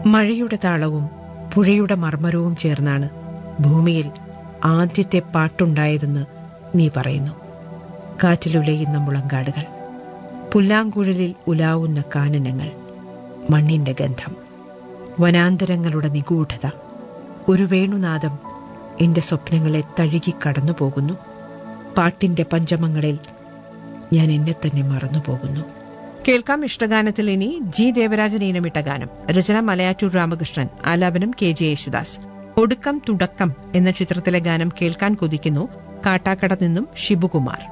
മഴയുടെ താളവും പുഴയുടെ മർമ്മരവും ചേർന്നാണ് ഭൂമിയിൽ ആദ്യത്തെ പാട്ടുണ്ടായതെന്ന് നീ പറയുന്നു കാറ്റിലുലയുന്ന മുളങ്കാടുകൾ പുല്ലാങ്കുഴലിൽ ഉലാവുന്ന കാനനങ്ങൾ മണ്ണിന്റെ ഗന്ധം വനാന്തരങ്ങളുടെ നിഗൂഢത ഒരു വേണുനാദം എന്റെ സ്വപ്നങ്ങളെ തഴുകി കടന്നു പോകുന്നു പാട്ടിന്റെ പഞ്ചമങ്ങളിൽ ഞാൻ എന്നെ തന്നെ മറന്നു പോകുന്നു കേൾക്കാം ഇഷ്ടഗാനത്തിൽ ഇനി ജി ദേവരാജൻ ഈണമിട്ട ഗാനം രചന മലയാറ്റൂർ രാമകൃഷ്ണൻ ആലാപനം കെ ജെ യേശുദാസ് ഒടുക്കം തുടക്കം എന്ന ചിത്രത്തിലെ ഗാനം കേൾക്കാൻ കൊതിക്കുന്നു കാട്ടാക്കട നിന്നും ഷിബുകുമാർ